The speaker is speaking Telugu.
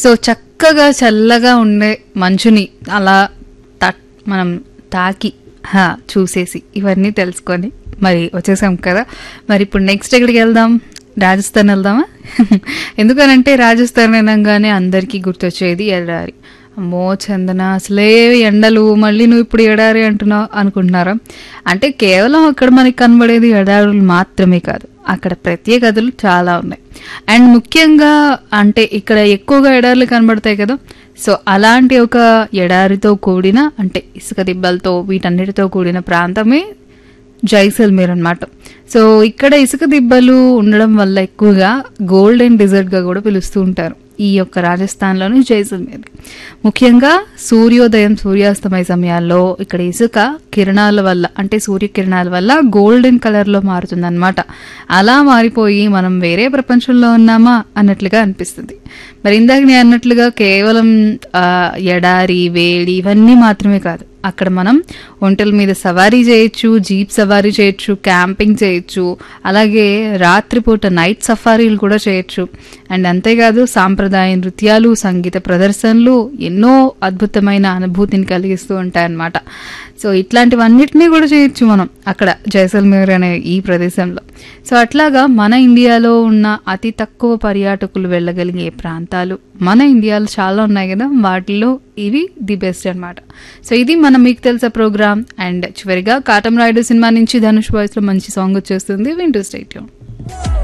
సో చక్కగా చల్లగా ఉండే మంచుని అలా తట్ మనం తాకి హా, చూసేసి ఇవన్నీ తెలుసుకొని మరి వచ్చేసాం కదా మరి ఇప్పుడు నెక్స్ట్ ఎక్కడికి వెళ్దాం రాజస్థాన్ వెళ్దామా ఎందుకనంటే రాజస్థాన్ అనగానే అందరికీ గుర్తొచ్చేది ఎడారి అమ్మో చందన అసలే ఎండలు మళ్ళీ నువ్వు ఇప్పుడు ఎడారి అంటున్నావు అనుకుంటున్నారా అంటే కేవలం అక్కడ మనకి కనబడేది ఎడారులు మాత్రమే కాదు అక్కడ ప్రత్యేకతలు చాలా ఉన్నాయి అండ్ ముఖ్యంగా అంటే ఇక్కడ ఎక్కువగా ఎడారులు కనబడతాయి కదా సో అలాంటి ఒక ఎడారితో కూడిన అంటే ఇసుక దిబ్బలతో వీటన్నిటితో కూడిన ప్రాంతమే జైసల్మేర్ అన్నమాట సో ఇక్కడ ఇసుక దిబ్బలు ఉండడం వల్ల ఎక్కువగా గోల్డెన్ గా కూడా పిలుస్తూ ఉంటారు ఈ యొక్క రాజస్థాన్లోని జైసల్మేర్ ముఖ్యంగా సూర్యోదయం సూర్యాస్తమయ సమయాల్లో ఇక్కడ ఇసుక కిరణాల వల్ల అంటే సూర్యకిరణాల వల్ల గోల్డెన్ కలర్లో మారుతుందన్నమాట అలా మారిపోయి మనం వేరే ప్రపంచంలో ఉన్నామా అన్నట్లుగా అనిపిస్తుంది మరి ఇందాక నేను అన్నట్లుగా కేవలం ఆ, ఎడారి వేడి ఇవన్నీ మాత్రమే కాదు అక్కడ మనం ఒంటెల మీద సవారీ చేయొచ్చు జీప్ సవారీ చేయొచ్చు క్యాంపింగ్ చేయొచ్చు అలాగే రాత్రిపూట నైట్ సఫారీలు కూడా చేయొచ్చు అండ్ అంతేకాదు సాంప్రదాయ నృత్యాలు సంగీత ప్రదర్శనలు ఎన్నో అద్భుతమైన అనుభూతిని కలిగిస్తూ ఉంటాయన్నమాట సో ఇట్లాంటివన్నిటినీ కూడా చేయొచ్చు మనం అక్కడ జైసల్మేర్ అనే ఈ ప్రదేశంలో సో అట్లాగా మన ఇండియాలో ఉన్న అతి తక్కువ పర్యాటకులు వెళ్ళగలిగే ప్రాంతాలు మన ఇండియాలో చాలా ఉన్నాయి కదా వాటిల్లో ఇవి ది బెస్ట్ అన్నమాట సో ఇది మన మీకు తెలుసా ప్రోగ్రామ్ అండ్ చివరిగా కాటం రాయుడు సినిమా నుంచి ధనుష్ వాయిస్ లో మంచి సాంగ్ వచ్చేస్తుంది వింటూ స్టేట్